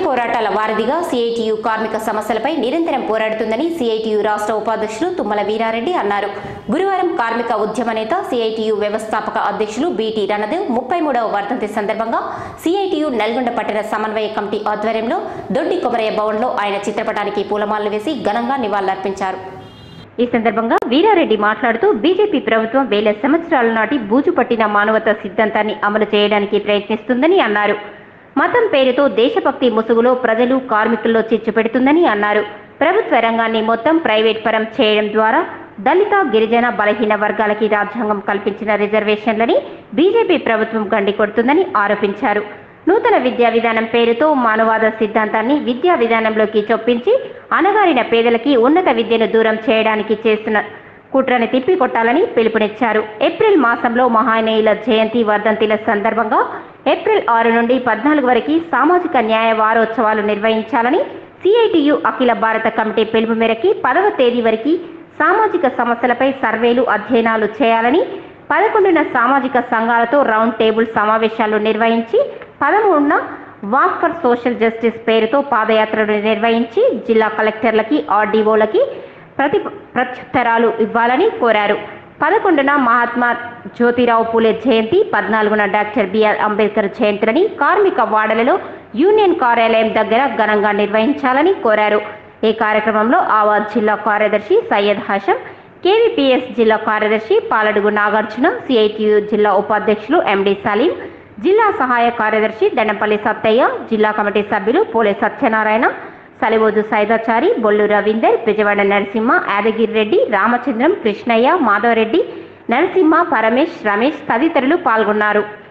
పోరాటాల వారధిగా సిఐటియు కార్మిక సమస్యలపై నిరంతరం పోరాడుతుందని సిఐటియు రాష్ట్ర ఉపాధ్యక్షులు తుమ్మల వీరారెడ్డి అన్నారు గురువారం కార్మిక ఉద్యమ నేత సిఐటియు వ్యవస్థాపక అధ్యక్షులు బీటీ రణదేవ్ ముప్పై మూడవ వర్ధంతి సందర్భంగా సిఐటియు నల్గొండ పట్టణ సమన్వయ కమిటీ ఆధ్వర్యంలో దొడ్డి కొమరయ్య భవన్లో ఆయన చిత్రపటానికి పూలమాలలు వేసి ఘనంగా నివాళులర్పించారు ఈ సందర్భంగా వీరారెడ్డి మాట్లాడుతూ బీజేపీ ప్రభుత్వం వేల సంవత్సరాల నాటి బూజు పట్టిన మానవతా సిద్ధాంతాన్ని అమలు చేయడానికి ప్రయత్నిస్తుందని అన్నారు మతం పేరుతో దేశభక్తి ముసుగులో ప్రజలు కార్మికుల్లో చిచ్చు పెడుతుందని అన్నారు ప్రభుత్వ రంగాన్ని మొత్తం ప్రైవేట్ పరం చేయడం ద్వారా దళిత గిరిజన బలహీన వర్గాలకి రాజ్యాంగం కల్పించిన రిజర్వేషన్లని బీజేపీ ప్రభుత్వం గండికొడుతుందని ఆరోపించారు నూతన విద్యా విధానం పేరుతో మానవాద సిద్ధాంతాన్ని విద్యా విధానంలోకి చొప్పించి అణగారిన పేదలకి ఉన్నత విద్యను దూరం చేయడానికి చేస్తున్న కుట్రని తిప్పికొట్టాలని పిలుపునిచ్చారు ఏప్రిల్ మాసంలో మహానీయుల జయంతి వర్ధంతిల సందర్భంగా ఏప్రిల్ ఆరు నుండి పద్నాలుగు వరకు సామాజిక న్యాయ వారోత్సవాలు నిర్వహించాలని సిఐటియు అఖిల భారత కమిటీ పిలుపు మేరకి పదవ తేదీ వరకు సామాజిక సమస్యలపై సర్వేలు అధ్యయనాలు చేయాలని పదకొండున సామాజిక సంఘాలతో రౌండ్ టేబుల్ సమావేశాలు నిర్వహించి పదమూడున వాక్ ఫర్ సోషల్ జస్టిస్ పేరుతో పాదయాత్రలు నిర్వహించి జిల్లా కలెక్టర్లకి ఆర్డీఓలకి ప్రతి ప్రత్యుత్తరాలు ఇవ్వాలని కోరారు పదకొండున మహాత్మా జ్యోతిరావు పూలే జయంతి పద్నాలుగున డాక్టర్ బిఆర్ అంబేద్కర్ జయంతిని కార్మిక వాడలలో యూనియన్ కార్యాలయం దగ్గర ఘనంగా నిర్వహించాలని కోరారు ఈ కార్యక్రమంలో ఆవాజ్ జిల్లా కార్యదర్శి సయ్యద్ హాషం కేవీపీఎస్ జిల్లా కార్యదర్శి పాలడుగు నాగార్జున సిఐటియు జిల్లా ఉపాధ్యక్షులు ఎండి సలీం జిల్లా సహాయ కార్యదర్శి దెనపల్లి సత్తయ్య జిల్లా కమిటీ సభ్యులు పోలే సత్యనారాయణ సలివోజు సైదాచారి బొల్లు రవీందర్ విజయవాడ నరసింహ యాదగిరి రెడ్డి రామచంద్రం కృష్ణయ్య మాధవరెడ్డి నరసింహ పరమేష్ రమేష్ తదితరులు పాల్గొన్నారు